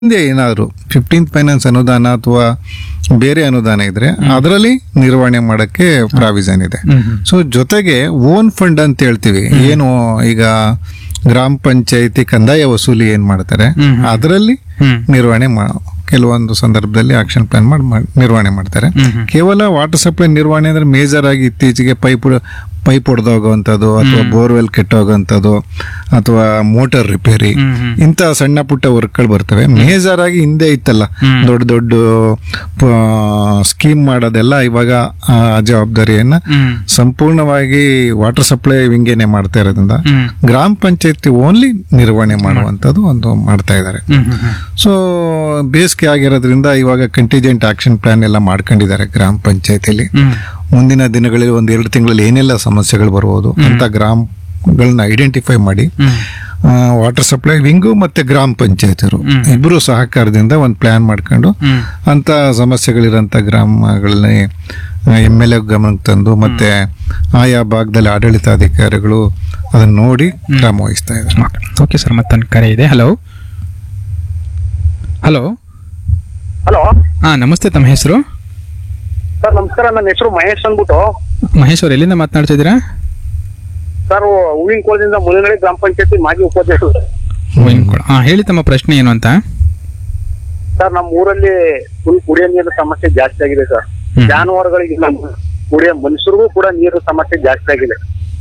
ಹಿಂದೆ ಏನಾದ್ರು fifteenth finance ಅನುದಾನ ಅಥವಾ ಬೇರೆ ಅನುದಾನ ಇದ್ರೆ ಅದರಲ್ಲಿ ನಿರ್ವಹಣೆ ಮಾಡಕ್ಕೆ ಪ್ರಾವಿಷನ್ ಇದೆ ಸೊ ಜೊತೆಗೆ ಓನ್ ಫಂಡ್ ಅಂತ ಹೇಳ್ತೀವಿ ಏನು ಈಗ ಗ್ರಾಮ ಪಂಚಾಯತಿ ಕಂದಾಯ ವಸೂಲಿ ಏನ್ ಮಾಡ್ತಾರೆ ಅದರಲ್ಲಿ ನಿರ್ವಹಣೆ ಮಾ ಕೆಲವೊಂದು ಸಂದರ್ಭದಲ್ಲಿ ಆಕ್ಷನ್ ಪ್ಲಾನ್ ಮಾಡಿ ಮಾಡ್- ನಿರ್ವಹಣೆ ಮಾಡ್ತಾರೆ ಕೇವಲ ವಾಟರ್ ಸಪ್ಲೈ ನಿರ್ವಹಣೆ ಅಂದ್ರೆ ಮೇಜರ್ ಆಗಿ ಇತ್ತೀಚೆಗೆ ಪೈಪ್ ಪೈಪ್ ಹೊಡೆದೋಗುವಂಥದ್ದು ಅಥವಾ ಬೋರ್ವೆಲ್ ಕೆಟ್ಟೋಗುವಂಥದ್ದು ಅಥವಾ ಮೋಟಾರ್ ರಿಪೇರಿ ಇಂಥ ಸಣ್ಣ ಪುಟ್ಟ ವರ್ಕ್ಗಳು ಬರ್ತವೆ ಮೇಜರ್ ಆಗಿ ಹಿಂದೆ ಇತ್ತಲ್ಲ ದೊಡ್ಡ ದೊಡ್ಡ ಸ್ಕೀಮ್ ಮಾಡೋದೆಲ್ಲ ಇವಾಗ ಆ ಜವಾಬ್ದಾರಿಯನ್ನ ಸಂಪೂರ್ಣವಾಗಿ ವಾಟರ್ ಸಪ್ಲೈ ವಿಂಗೇನೆ ಮಾಡ್ತಾ ಇರೋದ್ರಿಂದ ಗ್ರಾಮ ಪಂಚಾಯತಿ ಓನ್ಲಿ ನಿರ್ವಹಣೆ ಮಾಡುವಂಥದ್ದು ಒಂದು ಮಾಡ್ತಾ ಇದ್ದಾರೆ ಸೊ ಬೇಸಿಗೆ ಆಗಿರೋದ್ರಿಂದ ಇವಾಗ ಕಂಟಿಜೆಂಟ್ ಆಕ್ಷನ್ ಪ್ಲಾನ್ ಎಲ್ಲ ಮಾಡ್ಕೊಂಡಿದ್ದಾರೆ ಗ್ರಾಮ ಪಂಚಾಯತಿಲಿ ಮುಂದಿನ ದಿನಗಳಲ್ಲಿ ಒಂದ್ ಎರಡು ತಿಂಗಳಲ್ಲಿ ಏನೆಲ್ಲ ಸಮಸ್ಯೆಗಳು ಬರ್ಬೋದು ಅಂತ ಗ್ರಾಮಗಳನ್ನ ಐಡೆಂಟಿಫೈ ಮಾಡಿ ವಾಟರ್ ಸಪ್ಲೈ ವಿಂಗು ಮತ್ತೆ ಗ್ರಾಮ ಪಂಚಾಯತಿರು ಇಬ್ಬರು ಸಹಕಾರದಿಂದ ಒಂದು ಪ್ಲಾನ್ ಮಾಡ್ಕೊಂಡು ಅಂತ ಸಮಸ್ಯೆಗಳಿರೋಂಥ ಗ್ರಾಮಗಳನ್ನೇ ಎಮ್ ಎಲ್ ಎ ಗಮನಕ್ಕೆ ತಂದು ಮತ್ತೆ ಆಯಾ ಭಾಗದಲ್ಲಿ ಆಡಳಿತಾಧಿಕಾರಿಗಳು ಅದನ್ನ ನೋಡಿ ಕ್ರಮ ವಹಿಸ್ತಾ ಇದ್ದಾರೆ ಓಕೆ ಸರ್ ಮತ್ತೊಂದು ಕರೆ ಇದೆ ಹಲೋ ಹಲೋ ಹಲೋ ಹಾಂ ನಮಸ್ತೆ ತಮ್ಮ ಹೆಸರು ಸರ್ ನಮಸ್ಕಾರ ನನ್ನ ಹೆಸರು ಮಹೇಶ್ ಅಂದ್ಬಿಟ್ಟು ಮಹೇಶ್ ಅವ್ರು ಎಲ್ಲಿಂದ ಮಾತನಾಡ್ತಿದ್ದೀರಾ ಸರ್ ಹೂವಿನ ಕೋಲದಿಂದ ಮುನಿನಳ್ಳಿ ಗ್ರಾಮ ಪಂಚಾಯತಿ ಮಾಜಿ ಉಪಾಧ್ಯಕ್ಷರು ಹಾಂ ಹೇಳಿ ತಮ್ಮ ಪ್ರಶ್ನೆ ಏನು ಅಂತ ಸರ್ ನಮ್ಮ ಊರಲ್ಲಿ ಫುಲ್ ಕುಡಿಯೋ ನೀರಿನ ಸಮಸ್ಯೆ ಜಾಸ್ತಿ ಆಗಿದೆ ಸರ್ ಹ್ಮ್. ಜಾನುವಾರುಗಳಿಗೆ ಕುಡಿಯೋ ಮನುಷ್ಯರಿಗೂ ಕೂಡ ನೀರು ಸಮಸ್ಯೆ ಜಾಸ್ತಿ ಆಗಿದೆ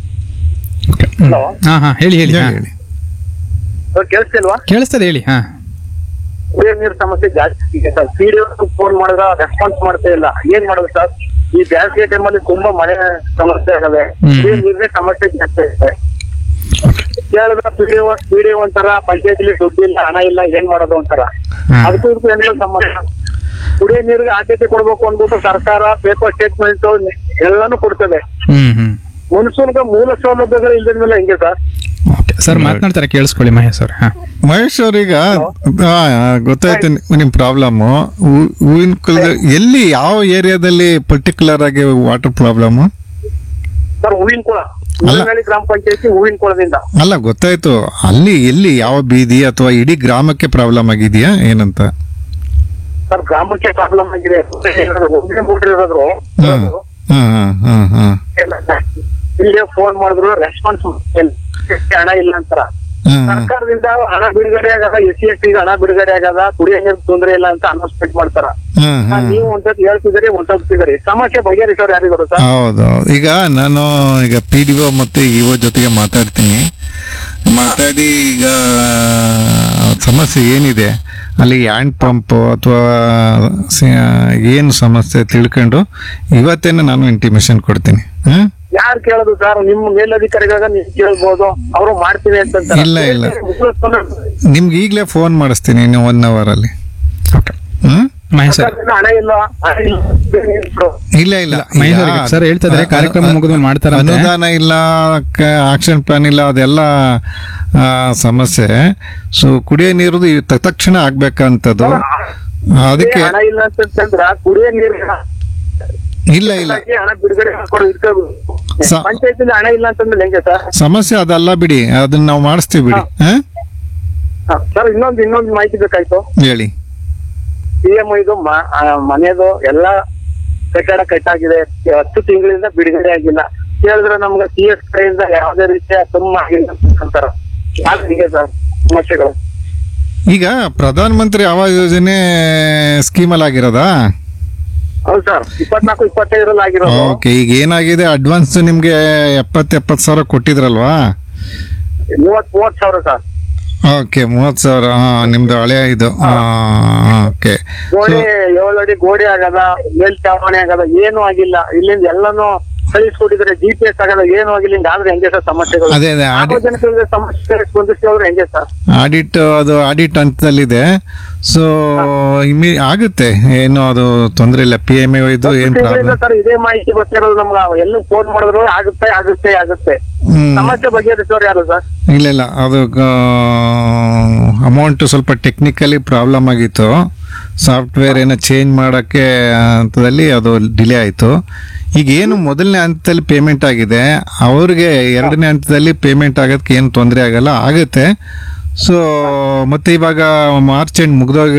ಹಲೋ ಹಾಂ ಹಾಂ ಹೇಳಿ ಹೇಳಿ ಹೇಳಿ, ಹಾಂ ಹೇಳಿ ಸರ್ ಕೇಳಿಸ್ತಿಲ್ವಾ ಕೇಳಿಸ್ತದೆ ಹೇಳಿ ಹಾಂ ಕುಡಿಯೋ ನೀರು ಸಮಸ್ಯೆ ಜಾಸ್ತಿ ಇದೆ ಸರ್ ಪಿ ಡಿ ಫೋನ್ ಮಾಡಿದ್ರೆ ರೆಸ್ಪಾನ್ಸ್ ಮಾಡ್ತಾ ಇಲ್ಲ ಏನ್ ಮಾಡೋದು ಸರ್ ಈ ಬೇಸಿಗೆ ಟೈಮಲ್ಲಿ ತುಂಬಾ ಮಳೆ ಸಮಸ್ಯೆ ಆಗವೆ ಹ್ಮ್. ಕುಡಿಯೋ ನೀರಿನ ಸಮಸ್ಯೆ ಜಾಸ್ತಿ ಇದೆ ಕೇಳಿದ್ರೆ ಪಿ ಡಿ ಪಿ ಡಿ ಒಂಥರ ಪಂಚಾಯತಿಲಿ ದುಡ್ಡು ಇಲ್ಲ ಹಣ ಇಲ್ಲ ಏನ್ ಮಾಡೋದು ಅಂತಾರ ಹಾ. ಅದಕ್ಕೂ ಇದಕ್ಕೂ ಏನಿಲ್ಲ ಸಂಬಂಧ ಕುಡಿಯೋ ನೀರಿಗೆ ಆದ್ಯತೆ ಕೊಡ್ಬೇಕು ಅಂದ್ಬಿಟ್ಟು ಸರ್ಕಾರ ಪೇಪರ್ ಸ್ಟೇಟ್ಮೆಂಟ್ ಎಲ್ಲಾನು ಕೊಡ್ತದೆ ಹ್ಞೂ ಹ್ಞೂ ಮನುಷ್ಯನಿಗೆ ಮೂಲ ಸೌಲಭ್ಯಗಳು ಇಲ್ದಿದ ಮೇಲೆ ಹೆಂಗೆ ಸರ್ ಓಕೆ ಸರ್ ಮಾತನಾಡ್ತಾರೆ ಕೇಳಿಸ್ಕೊಳ್ಳಿ ಮಹೇಶ್ ಅವ್ರು ಹಾಂ ಮಹೇಶ್ ಅವ್ರೀಗ ಆ, ಗೊತ್ತಾಯ್ತು ನಿ- ನಿಮ್ ಪ್ರಾಬ್ಲಮ್ ಹೂವಿನ ಕುಲದ ಎಲ್ಲಿ ಯಾವ ಏರಿಯಾದಲ್ಲಿ ಪರ್ಟಿಕ್ಯುಲರ್ ಆಗಿ ವಾಟರ್ ಪ್ರಾಬ್ಲಮ್ ಸರ್ ಹೂವಿನ ಕುಳ ಮುಳ್ಳನಳ್ಳಿ ಗ್ರಾಮ ಪಂಚಾಯತಿ ಹೂವಿನ ಕುಳದಿಂದ ಅಲ್ಲ ಗೊತ್ತಾಯ್ತು ಅಲ್ಲಿ ಎಲ್ಲಿ ಯಾವ ಬೀದಿ ಅಥವಾ ಇಡೀ ಗ್ರಾಮಕ್ಕೆ ಪ್ರಾಬ್ಲಮ್ ಆಗಿದೆಯಾ ಏನಂತ ಸರ್ ಗ್ರಾಮಕ್ಕೆ ಪ್ರಾಬ್ಲಮ್ ಆಗಿದೆ ಒಬ್ಬನೇ ಮೋಟರ್ ಇರೋದ್ರು ಹ್ಮ್ ಹ್ಮ್ ಹ್ಮ್ ಹ್ಮ್ ಇಲ್ಲೇ ಫೋನ್ ಮಾಡಿದ್ರು ರೆಸ್ಪಾನ್ಸ್ ಹಣ ಇಲ್ಲ ಅಂತಾರ ಹ್ಮ್ ಹ್ಮ್ ಸರ್ಕಾರದಿಂದ ಹಣ ಬಿಡುಗಡೆ ಆಗದ ಎಸ್ ಸಿ ಎಸ್ ಹಣ ಬಿಡುಗಡೆ ಆಗದ ಕುಡಿಯೋ ನೀರು ತೊಂದ್ರೆ ಇಲ್ಲ ಅಂತ ಅನೌನ್ಸ್ಮೆಂಟ್ ಮಾಡ್ತಾರ ಹ್ಮ್ ಆ, ಹ್ಮ್ ನೀವು ಒಂದ್ಸತಿ ಹೇಳ್ತಿದ್ದೀರಿ ಒಂದ್ಸತಿದ್ದೀರಿ ಸಮಸ್ಯೆ ಬಗೆಹರಿಸೋರು ಯಾರಿಗಾರು ಸರ್ ಹೌದು ಈಗ ನಾನು ಈಗ ಪಿ ಡಿ ಒ ಮತ್ತೆ ಇಒ ಜೊತೆಗೆ ಮಾತಾಡ್ತೀನಿ ಮಾತಾಡಿ ಈಗ ಸಮಸ್ಯೆ ಏನಿದೆ ಅಲ್ಲಿ ಹ್ಯಾಂಡ್ ಪಂಪ್ ಅಥವಾ ಏನು ಸಮಸ್ಯೆ ತಿಳ್ಕೊಂಡು ಇವತ್ತೇನೆ ನಾನು ಇಂಟಿಮೇಷನ್ ಕೊಡ್ತೀನಿ ಹ್ಮ್ ಯಾರು ಕೇಳೋದು ಸರ್ ನಿಮ್ಮ ಮೇಲಧಿಕಾರಿಗಳಾಗ ನೀವು ಕೇಳ್ಬೋದು ಅವರು ಮಾಡ್ತೀವಿ ಅಂತ ಇಲ್ಲ, ಇಲ್ಲ. ನಿಮ್ಗೆ ಈಗಲೇ ಫೋನ್ ಮಾಡಿಸ್ತೀನಿ ಇನ್ನು ಒನ್ ಅವರ್ ಅಲ್ಲಿ ಓಕೆ ಹ್ಮ್ ಮಹೇಶ್ ಸರ್ ಹಣ ಇಲ್ಲ ಹಣ ಇಲ್ಲ ಇಲ್ಲ ಇಲ್ಲ ಮಹೇಶ್ ಈಗ ಅವ್ರಿಗೆ ಸರ್ ಹೇಳ್ತಾ ಇದ್ದಾರೆ ಕಾರ್ಯಕ್ರಮ ಮುಗಿದ್ಮೇಲೆ ಮಾಡ್ತಾರಂತೆ. ಅನುದಾನ ಇಲ್ಲ ಆಕ್ಷನ್ ಪ್ಲಾನ್ ಇಲ್ಲ ಅದೆಲ್ಲ ಆ, ಸಮಸ್ಯೆ ಸೊ ಕುಡಿಯೋ ನೀರು ತಕ್ಷಣ ಆಗ್ಬೇಕಂತದ್ದು ಅದಕ್ಕೆ ಹಣ ಇಲ್ಲ ಅಂತಂದ್ರ ಕುಡಿಯೋ ನೀರು ಇಲ್ಲ ಇಲ್ಲ ಹಣ ಬಿಡುಗಡೆ ಮಾಡ್ಕೊಡು ಇಟ್ಕೋಬೇಕು ಸ- ಪಂಚಾಯತಿಲಿ ಹಣ ಇಲ್ಲ ಅಂತಂದ್ರೆ ಹೆಂಗೆ ಸರ್ ಸಮಸ್ಯೆ ಅದಲ್ಲ ಬಿಡಿ ಅದನ್ನ ನಾವು ಮಾಡಿಸ್ತೀವಿ ಬಿಡಿ ಹ? ಸರ್ ಇನ್ನೊಂದು ಇನ್ನೊಂದು ಮಾಹಿತಿ ಬೇಕಾಯ್ತು ಹೇಳಿ ಪಿ ಎಂ ಇದು ಮ- ಆ, ಮನೆದು ಎಲ್ಲ ಕಟ್ಟಡ ಕಟ್ಟಾಗಿದೆ ಹತ್ತು ತಿಂಗಳಿಂದ ಬಿಡುಗಡೆ ಆಗಿಲ್ಲ ಕೇಳಿದ್ರೆ ನಮ್ಗೆ ಸಿ ಎಸ್ ಕಡೆಯಿಂದ ಯಾವುದೇ ರೀತಿಯ ತುಂಬ ಆಗಿಲ್ಲ ಅಂತಾರ ಹೀಗೆ ಸರ್ ಸಮಸ್ಯೆಗಳು ಈಗ ಪ್ರಧಾನ ಮಂತ್ರಿ ಆವಾಸ್ ಯೋಜನೆ ಸ್ಕೀಮಲ್ಲಿ ಆಗಿರೋದಾ ಹೌದು ಸರ್ ಇಪ್ಪತ್ನಾಲ್ಕು ಇಪ್ಪತ್ತೈದರಲ್ಲಿ ಆಗಿರೋದು ಓಕೆ ಈಗ ಏನಾಗಿದೆ ಅಡ್ವಾನ್ಸ್ ನಿಮ್ಗೆ ಎಪ್ಪತ್ತು ಎಪ್ಪತ್ತು ಸಾವಿರ ಕೊಟ್ಟಿದ್ರಲ್ವಾ ಮೂವತ್ ಮೂವತ್ ಸಾವಿರ ಸರ್ ಓಕೆ ಮೂವತ್ತು ಸಾವಿರ ಹಾ ನಿಮ್ದು ಹಳೆ ಇದು ಓಕೆ ಗೋಡೆ ಏಳು ಅಡಿ ಗೋಡೆ ಆಗದ ಮೇಲ್ಚಾವಣಿ ಆಗದ ಏನು ಆಗಿಲ್ಲ ಇಲ್ಲಿಂದ ಎಲ್ಲಾನು ಕಳಿಸ್ಕೊಟ್ಟಿದ್ರೆ ಜಿ ಪಿ ಎಸ್ ಆಗದ ಏನು ಆಗಿಲ್ಲ ಹಿಂಗ ಆದ್ರೆ ಹೆಂಗೆ ಸರ್ ಸಮಸ್ಯೆಗಳು ಅದೇ ಅದೇ ಆಡಿ ಸಾರ್ವಜನಿಕರಿಗೆ ಸಮಸ್ಯೆ ಸ್ಪಂದಿಸಿದ್ರೆ ಹೆಂಗೆ ಸರ್ ಆಡಿಟ್ ಅದು ಆಡಿಟ್ ಹಂತದಲ್ಲಿದೆ ಸೊ ಇಮಿ ಆಗುತ್ತೆ ಏನು ಅದು ತೊಂದರೆ ಇಲ್ಲ ಪಿ ಎಮ್ ಇದು ಏನ್ ಪ್ರಾಬ್ಲಮ್ ಸರ್ ಇದೇ ಮಾಹಿತಿ ಗೊತ್ತಿರೋದು ನಮ್ಗೆ ಎಲ್ಲ ಫೋನ್ ಮಾಡಿದ್ರು ಆಗುತ್ತೆ ಆಗುತ್ತೆ ಆಗುತ್ತೆ ಹ್ಮ್ ಸಮಸ್ಯೆ ಬಗೆಹರಿಸೋರು ಯಾರು ಸರ್ ಇಲ್ಲ ಇಲ್ಲ ಅದು ಅಮೌಂಟ್ ಸ್ವಲ್ಪ ಟೆಕ್ನಿಕಲಿ ಪ್ರಾಬ್ಲಮ್ ಆಗಿತ್ತು ಸಾಫ್ಟ್ವೇರ್ ಏನೋ ಚೇಂಜ್ ಮಾಡೋಕ್ಕೆ ಹಂತದಲ್ಲಿ ಅದು ಡಿಲೇ ಆಯಿತು ಈಗ ಏನು ಮೊದಲನೇ ಹಂತದಲ್ಲಿ ಪೇಮೆಂಟ್ ಆಗಿದೆ ಅವ್ರಿಗೆ ಎರಡನೇ ಹಂತದಲ್ಲಿ ಪೇಮೆಂಟ್ ಆಗೋದಕ್ಕೆ ಏನು ತೊಂದರೆ ಆಗಲ್ಲ ಆಗುತ್ತೆ ಸೊ ಮತ್ತೆ ಇವಾಗ ಮಾರ್ಚ್ ಎಂಡ್ ಮುಗ್ದೋಗಿ